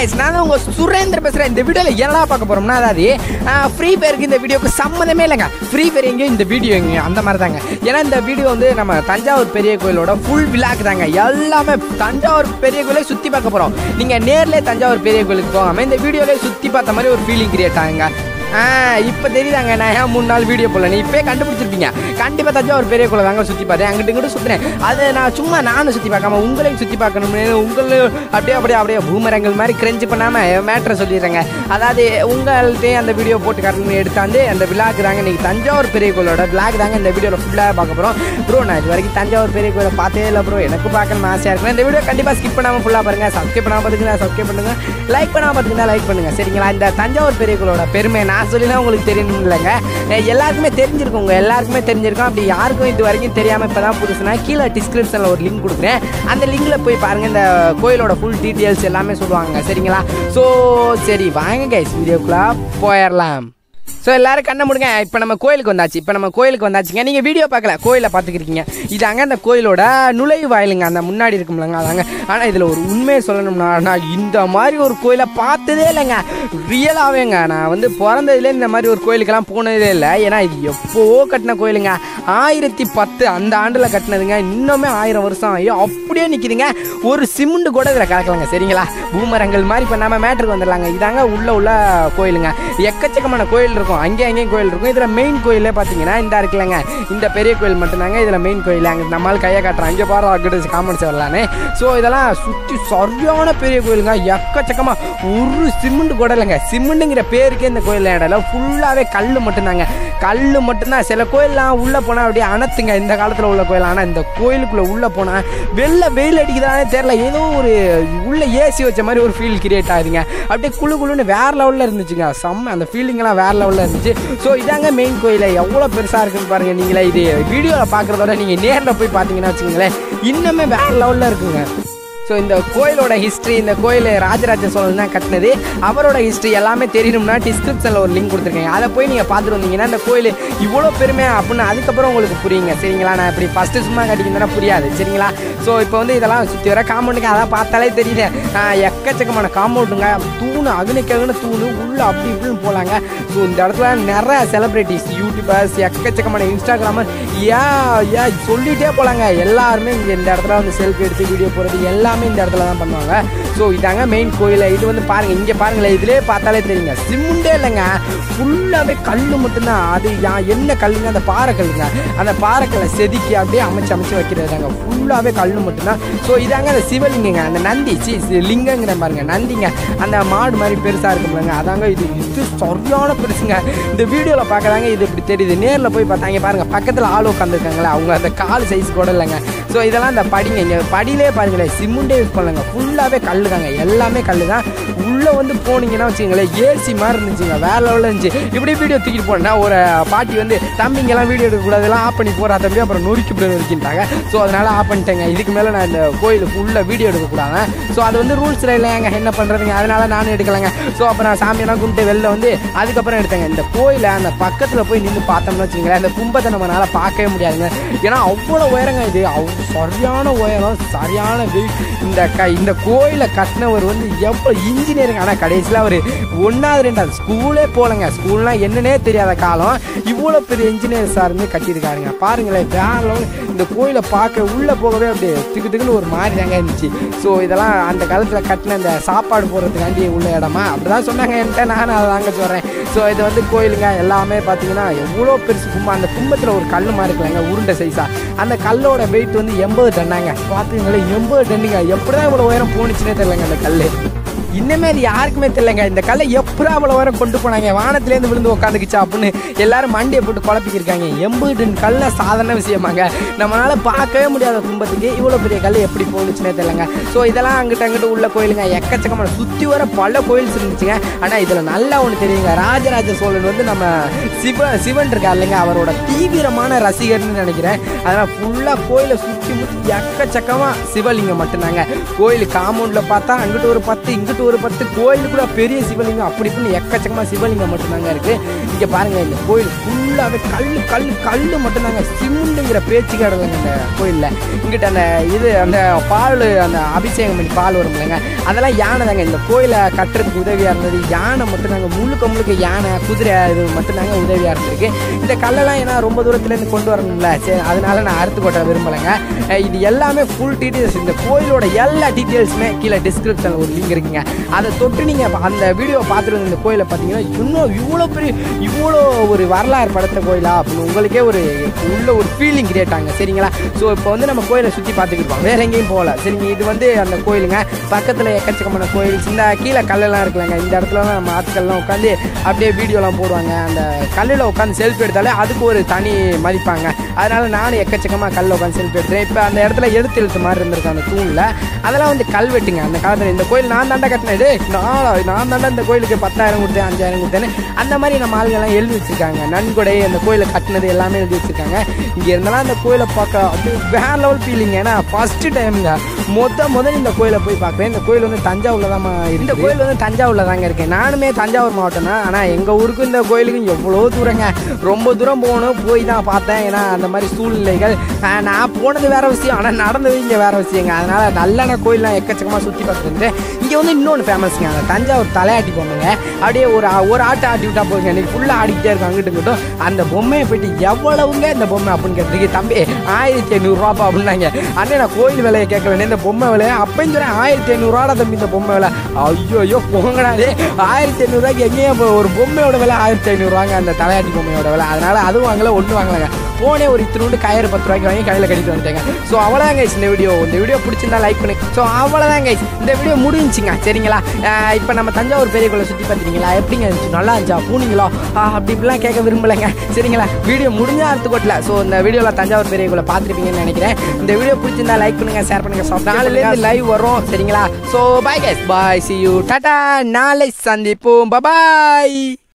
Guys நான் தான் உங்க சுரேந்திர பேசுறேன் இந்த வீடியோல என்னடா பார்க்க போறோம்னா அதாவது ஃப்ரீ ஃபயருக்கு இந்த வீடியோக்கு சம்மந்தமே இல்லைங்க ஃப்ரீ ஃபயர் எங்கேயும் இந்த வீடியோ எங்க அந்த மாதிரி தாங்க ஏன்னா இந்த வீடியோ வந்து நம்ம தஞ்சாவூர் பெரிய கோயிலோட ஃபுல் விழாக்கு தாங்க எல்லாமே தஞ்சாவூர் பெரிய கோயிலை சுற்றி பார்க்க போகிறோம் நீங்கள் நேர்லயே தஞ்சாவூர் பெரிய கோயிலுக்கு போகாமல் இந்த வீடியோலேயே சுற்றி பார்த்த மாதிரி ஒரு ஃபீலிங் கிரியேட் ஆகுங்க ஆ இப்போ தெரியுதாங்க நான் ஏன் மூணு நாள் வீடியோ போடல நீ இப்போயே கண்டுபிடிச்சிருப்பீங்க கண்டிப்பாக தஞ்சாவூர் பெரிய கோயில் தாங்க சுற்றி பார்த்தேன் அங்கிட்டு இங்கிட்டு சுற்றுறேன் அது நான் சும்மா நானும் சுற்றி பார்க்காம உங்களையும் சுற்றி பார்க்கணும்னு உங்களையும் அப்படியே அப்படியே அப்படியே பூமரங்கள் மாதிரி கிரெஞ்சு பண்ணாமல் மேட்ரை சொல்லிடுறேங்க அதாவது உங்கள்கிட்டயே அந்த வீடியோ போட்டு காட்டணும்னு எடுத்தாந்து அந்த விழாக்கு தாங்க இன்னைக்கு தஞ்சாவூர் பெரிய கோயிலோட விழாக்கு தாங்க இந்த வீடியோவில் ஃபுல்லாக பார்க்க போகிறோம் ப்ரோ நான் இது வரைக்கும் தஞ்சாவூர் பெரிய கோயிலை பார்த்தே இல்லை ப்ரோ எனக்கு பார்க்கணும்னு ஆசையாக இருக்கும் இந்த வீடியோ கண்டிப்பாக ஸ்கிப் பண்ணாமல் ஃபுல்லாக பாருங்க சப்ஸ்கிரைப் பண்ணாமல் பார்த்துங்க சப்ஸ்கிரைப் பண்ணுங்க லைக் பண்ணாமல் பார்த்துங்க லைக் பண்ணுங்க சரிங்களா இந்த தஞ்சாவூர் பெரிய கோயிலோட பெருமை நான் சொல்லினா உங்களுக்கு தெரியணும் இல்லைங்க அஹ் எல்லாருக்குமே தெரிஞ்சிருக்கும் உங்க எல்லாருக்குமே தெரிஞ்சிருக்கும் அப்படி யாருக்கும் இது வரைக்கும் தெரியாமல் இப்போ தான் புதுசுனா கீழே டிஸ்கிரிப்ஷனில் ஒரு லிங்க் கொடுக்குறேன் அந்த லிங்கில் போய் பாருங்கள் இந்த கோயிலோட ஃபுல் டீட்டெயில்ஸ் எல்லாமே சொல்லுவாங்க சரிங்களா ஸோ சரி வாங்க கைஸ் வீடியோக்குள்ளே போயிடலாம் ஸோ எல்லாரும் கண்ணை முடுங்க இப்போ நம்ம கோயிலுக்கு வந்தாச்சு இப்போ நம்ம கோயிலுக்கு வந்தாச்சுங்க நீங்கள் வீடியோ பார்க்கல கோயிலை பார்த்துக்கிறீங்க இதாங்க அந்த கோயிலோட நுழைவு வாயிலுங்க அந்த முன்னாடி இருக்கும்லங்க அதாங்க ஆனால் இதில் ஒரு உண்மையை சொல்லணும்னா நான் இந்த மாதிரி ஒரு கோயிலை பார்த்ததே இல்லைங்க ரியலாகவேங்க நான் வந்து பிறந்ததுலேயே இந்த மாதிரி ஒரு கோயிலுக்கெல்லாம் போனதே இல்லை ஏன்னா இது எப்போவோ கட்டின கோயிலுங்க ஆயிரத்தி பத்து அந்த ஆண்டில் கட்டினதுங்க இன்னுமே ஆயிரம் வருஷம் ஆகி அப்படியே நிற்கிதுங்க ஒரு சிமெண்ட் கூட இதில் கலக்கலாங்க சரிங்களா பூமரங்கள் மாதிரி இப்போ நம்ம மேட்ருக்கு வந்துடலாங்க இதாங்க உள்ள உள்ள கோயிலுங்க எக்கச்சக்கமான கோயில் இருக்கும் அங்கேயும் அங்கேயும் கோயில் இருக்கும் இதில் மெயின் கோயிலே பார்த்தீங்கன்னா இந்த இருக்குல்லங்க இந்த பெரிய கோயில் மட்டும்தாங்க இதில் மெயின் கோயில் அங்கே நம்மளால் கையை காட்டுறோம் அங்கே பாரு அங்கிட்ட காமெண்ட்ஸ் வரலான்னு ஸோ இதெல்லாம் சுற்றி சரியான பெரிய கோயிலுங்க எக்கச்சக்கமாக ஒரு சிமெண்ட் கூட இல்லைங்க சிமெண்ட்டுங்கிற பேருக்கே இந்த கோயில் இடம் ஃபுல்லாகவே கல் மட்டும்தாங்க கல் மட்டும்தான் சில கோயிலெலாம் உள்ளே போனால் அப்படியே அணத்துங்க இந்த காலத்தில் உள்ள கோயில் ஆனால் இந்த கோயிலுக்குள்ளே உள்ளே போனால் வெளில வெயில் அடிக்குதானே தெரில ஏதோ ஒரு உள்ள ஏசி வச்ச மாதிரி ஒரு ஃபீல் கிரியேட் ஆகுதுங்க அப்படியே குளு குளுன்னு வேற லெவலில் இருந்துச்சுங்க செம்ம அந்த ஃபீலிங்லாம் வேற லெவலில் இருந்துச்சு ஸோ இதாங்க மெயின் கோயில் எவ்வளோ பெருசாக இருக்குன்னு பாருங்கள் நீங்களே இது வீடியோவில் பார்க்குறதோட நீங்கள் நேரில் போய் பார்த்தீங்கன்னா வச்சுக்கோங்களேன் இன்னுமே வேற லெவலில் இருக்குங்க ஸோ இந்த கோயிலோட ஹிஸ்ட்ரி இந்த கோயில் ராஜராஜ சோழன் தான் கட்டினது அவரோட ஹிஸ்ட்ரி எல்லாமே தெரியணும்னா டிஸ்கிரிப்ஷனில் ஒரு லிங்க் கொடுத்துருக்கேன் அதை போய் நீங்கள் பார்த்துட்டு வந்தீங்கன்னா இந்த கோயில் இவ்வளோ பெருமை அப்படின்னு அதுக்கப்புறம் உங்களுக்கு புரியுங்க சரிங்களா நான் இப்படி ஃபஸ்ட்டு சும்மா கட்டிக்கிறதுனா புரியாது சரிங்களா ஸோ இப்போ வந்து இதெல்லாம் சுற்றி வர காம்பவுண்டுங்க அதான் பார்த்தாலே தெரியுது ஆஹ் எக்கச்சக்கமான காம்பவுண்டுங்க தூணு அகுனுக்கு அகுன தூணு உள்ள அப்படி இப்படின்னு போகலாங்க ஸோ இந்த இடத்துல நிறைய செலிப்ரிட்டிஸ் யூடியூபர்ஸ் எக்கச்சக்கமான இன்ஸ்டாகிராமர் ஏன் ஏன் சொல்லிகிட்டே போகலாங்க எல்லாருமே இங்கே இந்த இடத்துல வந்து செல்ஃபி எடுத்து வீடியோ போடுறது எல்லாமே இந்த இடத்துல தான் பண்ணுவாங்க ஸோ இதாங்க மெயின் கோயில் இது வந்து பாருங்கள் இங்கே பாருங்களேன் இதிலே பார்த்தாலே தெரியுங்க சிமெண்டே இல்லைங்க ஃபுல்லாகவே கல் மட்டும்தான் அது யா- என்ன கல்லுங்க அந்த பாறை கல்லுங்க அந்த பாறைக்கல்லை செதுக்கி அப்படியே அமைச்சு அமைச்சு வைக்கிறது தாங்க ஃபுல்லாகவே கல் மட்டும்தான் ஸோ இதாங்க அந்த சிவலிங்கங்க அந்த நந்தி சி சி- லிங்கங்கிற பாருங்க நந்திங்க அந்த மாடு மாதிரி பெருசாக இருக்கும்லங்க அதாங்க இது இது சரியான பெருசுங்க இந்த வீடியோவில் பார்க்கறாங்க இது இப்படி தெரியுது நேரில் போய் பார்த்தாங்க பாருங்க பக்கத்தில் ஆள் உட்காந்துருக்காங்களே அவங்க அந்த கால் சைஸ் கூட இல்லைங்க ஸோ இதெல்லாம் இந்த படிங்க இங்கே படியிலே பாருங்களேன் சிமெண்டே யூஸ் பண்ணலங்க ஃபுல்லாகவே கல்லு தாங்க எல்லாமே கல்லு தான் உள்ளே வந்து போனீங்கன்னா வச்சுங்களேன் ஏசி மாதிரி இருந்துச்சுங்க வேற லெவலில் இருந்துச்சு இப்படி வீடியோ தூக்கிட்டு போனா ஒரு பாட்டி வந்து தம்பிங்கெல்லாம் வீடியோ எடுக்கக்கூடாது எல்லாம் ஆஃப் பண்ணி போகிறா தம்பி அப்புறம் நொறுக்கி விட நொறுக்கிட்டாங்க ஸோ அதனால ஆஃப் பண்ணிட்டேங்க இதுக்கு மேலே நான் இந்த கோயில் ஃபுல்லாக வீடியோ எடுக்கக்கூடாது ஸோ அது வந்து ரூல்ஸில் இல்லைங்க என்ன பண்ணுறதுங்க அதனால நானும் எடுக்கலைங்க ஸோ அப்போ நான் சாமியெல்லாம் கும்பிட்டு வெளில வந்து அதுக்கப்புறம் எடுத்தேங்க இந்த கோயிலை அந்த பக்கத்தில் போய் நின்று பார்த்தோம்னு வச்சுங்களேன் அந்த கும்பத்தை நம்மளால பார்க்கவே முடியாதுங்க ஏன்னா அவ்வளோ உயரங்க இது அவ்வளோ சரியான உயரம் சரியான வெயிட் இந்த க இந்த கோயிலை கட்டினவர் வந்து எவ்வளோ இன்ஜினியருங்க ஆனால் கடைசியில் அவர் ஒன்றாவது ரெண்டாவது ஸ்கூலே போகலங்க ஸ்கூல்னால் என்னன்னே தெரியாத காலம் இவ்வளோ பெரிய இன்ஜினியர் சார் இருந்து கட்டியிருக்காருங்க பாருங்களேன் வேற level. இந்த கோயிலை பார்க்க உள்ளே போகவே அப்படியே திக்கு திக்குன்னு ஒரு மாதிரி தாங்க இருந்துச்சு ஸோ இதெல்லாம் அந்த காலத்தில் கட்டின இந்த சாப்பாடு போடுறதுக்காண்டி உள்ள இடமா அப்படிதான் சொன்னாங்க என்கிட்ட நானும் அதை தாங்க சொல்கிறேன் ஸோ இது வந்து கோயிலுங்க எல்லாமே பார்த்தீங்கன்னா எவ்வளோ பெருசு கும்பம் அந்த கும்பத்தில் ஒரு கல் மாதிரி இருக்கலாங்க உருண்டை சைஸா அந்த கல்லோட வெயிட் வந்து எண்பது டன்னாங்க பார்த்துங்களேன் எண்பது டன்னுங்க எப்படி தான் இவ்வளோ உயரம் போணுச்சுன்னே தெரியலங்க அந்த கல் இன்னமே அது யாருக்குமே தெரியலங்க இந்த கல்லை எப்படி அவ்வளோ வரை கொண்டு போனாங்க வானத்துலேருந்து விழுந்து உட்காந்துக்குச்சா அப்படின்னு எல்லாரும் மண்டியை போட்டு குழப்பிக்கிருக்காங்க எண்பது டன் கல்ல சாதாரண விஷயமாங்க நம்மளால பார்க்கவே முடியாத கும்பத்துக்கு இவ்வளோ பெரிய கல் எப்படி போணுச்சுன்னே தெரியலங்க ஸோ இதெல்லாம் அங்கிட்ட அங்கிட்ட உள்ள கோயிலுங்க எக்கச்சக்கமான சுற்றி வர பல கோயில்ஸ் இருந்துச்சுங்க ஆனால் இதில் நல்லா ஒன்று தெரியுங்க ராஜராஜ சோழன் வந்து நம்ம சிவ சிவன் இருக்கார் இல்லைங்க அவரோட தீவிரமான ரசிகர்னு நினைக்கிறேன் அதனால் ஃபுல்லாக கோயிலை சுற்றி முற்றி எக்கச்சக்கமாக சிவலிங்கம் மட்டும்தாங்க கோயில் காம்பவுண்டில் பார்த்தா அங்கிட்டு ஒரு பத்து இங்கிட்டு ஒரு பத்து கோயிலுக்குள்ள பெரிய சிவலிங்கம் அப்படி இப்படின்னு எக்கச்சக்கமாக சிவலிங்கம் மட்டும்தாங்க இருக்குது இங்கே பாருங்கள் இந்த கோயில் ஃபுல்லாக ஃபுல்லாகவே கல் கல் கல் மட்டும்தாங்க சிமெண்ட்டுங்கிற பேச்சு கடலைங்க இந்த கோயிலில் இங்கிட்ட அந்த இது அந்த பால் அந்த அபிஷேகம் பண்ணி பால் வரும் இல்லைங்க அதெல்லாம் யானை தாங்க இந்த கோயிலை கட்டுறதுக்கு உதவியாக இருந்தது யானை மட்டும்தாங்க முழுக்க முழுக்க யானை குதிரை இது மட்டும்தாங்க உதவியாக இருந்திருக்கு இந்த கல்லெல்லாம் ஏன்னா ரொம்ப தூரத்துலேருந்து கொண்டு வரணும்ல சரி அதனால நான் அறுத்து கொட்ட விரும்பலைங்க அஹ் இது எல்லாமே ஃபுல் டீட்டெயில்ஸ் இந்த கோயிலோட எல்லா டீட்டெயில்ஸுமே கீழே டிஸ்கிரிப்ஷனில் ஒரு லிங்க் இருக்குங்க அதை தொட்டு நீங்கள் அந்த வீடியோவை பார்த்துட்டு வந்து இந்த கோயிலை பார்த்தீங்கன்னா இன்னும் இவ்வளோ பெரிய இவ்வளோ ஒரு வரலாறு படுத்த கோயிலா அப்படின்னு உங்களுக்கே ஒரு உள்ள ஒரு ஃபீலிங் கிரியேட் ஆகுங்க சரிங்களா ஸோ இப்போ வந்து நம்ம கோயிலை சுற்றி பார்த்துக்கிட்டோம் வேற எங்கேயும் போகல சரிங்க இது வந்து அந்த கோயிலுங்க பக்கத்தில் எக்கச்சக்கமான கோயில் இந்த கீழே கல்லெல்லாம் இருக்குல்லங்க இந்த இடத்துல தான் நம்ம ஆட்கள்லாம் உட்காந்து அப்படியே வீடியோலாம் போடுவாங்க அந்த கல்லில் உட்காந்து செல்ஃபி எடுத்தாலே அதுக்கு ஒரு தனி மதிப்பாங்க அதனால நானும் எக்கச்சக்கமாக கல்லில் உட்காந்து செல்ஃபி எடுத்தேன் இப்போ அந்த இடத்துல எடுத்து எழுத்து மாதிரி இருந்திருக்கு அந்த தூணில் அதெல்லாம் வந்து கல்வெட்டுங்க அந்த காலத்தில் இந்த கோயில் நான் தாண்டா கட்டினது நான் நான் தாண்டா இந்த கோயிலுக்கு பத்தாயிரம் கொடுத்தேன் அஞ்சாயிரம் கொடுத்தேன்னு அந்த மாதிரி நம்ம ஆளுங்கெல்லாம் எழுதி வச்சிருக்காங்க நன்கொடை அந்த கோயிலை கட்டினது எல்லாமே எழுதி வச்சிருக்காங்க இங்கே இருந்தாலும் அந்த கோயிலை பார்க்க அப்படியே வேற லெவல் ஃபீலிங் ஏன்னா ஃபர்ஸ்ட் டைம்ங்க மொத்த முதல் இந்த கோயிலை போய் பார்க்குறேன் இந்த கோயில் வந்து தஞ்சாவூர்ல தான் இந்த கோயில் வந்து தஞ்சாவூர்ல தாங்க இருக்கேன் நானுமே தஞ்சாவூர் மாவட்டம் தான் ஆனால் எங்கள் ஊருக்கும் இந்த கோயிலுக்கும் எவ்வளோ தூரங்க ரொம்ப தூரம் போகணும் போய் தான் பார்த்தேன் ஏன்னா அந்த மாதிரி சூழ்நிலைகள் ஆஹ் நான் போனது வேற விஷயம் ஆனால் நடந்தது இங்கே வேற விஷயங்க அதனால நல்லெண்ண கோயில்லாம் எக்கச்சக்கமாக சுற்றி பார்த்துட்டு இங்கே வந்து இன்னொன்று ஃபேமஸ்ங்க அந்த தஞ்சாவூர் தலையாட்டி பொம்மைங்க அப்படியே ஒரு ஒரு ஆட்டை ஆட்டி விட்டா போதுங்க இன்னைக்கு ஃபுல்லாக ஆடிக்கிட்டே இருக்கும் அங்கிட்டு இங்கிட்டும் அந்த பொம்மையை போயிட்டு எவ்வளவுங்க இந்த பொம்மை அப்படின்னு கேட்டதுக்கு தம்பி ஆயிரத்தி ஐநூறுரூவாப்பா அப்படின்னாங்க அண்ணே நான் கோயில் விலையை கேட்க வேண்டிய இந்த பொம்மை விலையை அப்பயும் சொல்கிறேன் ஆயிரத்தி ஐநூறுரூவாடா தம்பி இந்த பொம்மை விலை ஐயோ ஐயோ போங்கடாதே ஆயிரத்தி ஐநூறுரூவாய்க்கு எங்கேயும் இப்போ ஒரு பொம்மையோட விலை ஆயிரத்தி ஐநூறுரூவாங்க அந்த தலையாட்டி பொம்மையோட விலை அதனால அதுவும் வாங்கல ஒன்றும் வாங்கலைங்க போனே ஒரு இத்தினோண்டு கயிறு பத்து ரூபாய்க்கு வாங்கி கையில் கட்டிட்டு வந்துட்டேங்க ஸோ அவ்வளோதான் கைஸ் இந்த வீடியோ இந்த வீடியோ பிடிச்சிருந்தா லைக் பண்ணி ஸோ அவ்வளோதான் கைஸ் இந்த வீடியோ முடிஞ்சுங்க சரிங்களா இப்போ நம்ம தஞ்சாவூர் பெரிய கோயிலை சுற்றி பார்த்துட்டீங்களா எப்படிங்க இருந்துச்சு நல்லா இருந்துச்சா பூனிங்களோ அப்படி இப்படிலாம் கேட்க விரும்பலைங்க சரிங்களா வீடியோ முடிஞ்சா அறுத்து கொட்டல ஸோ இந்த வீடியோவில் தஞ்சாவூர் பெரிய கோயிலை பார்த்துருப்பீங்கன்னு நினைக்கிறேன் இந்த வீடியோ பிடிச்சிருந்தா லைக் பண்ணுங்க ஷேர் பண்ணுங்க ஸோ நாளையிலேருந்து லைவ் வரும் சரிங்களா so bye guys bye see you டாடா நாளை சந்திப்போம் பாய்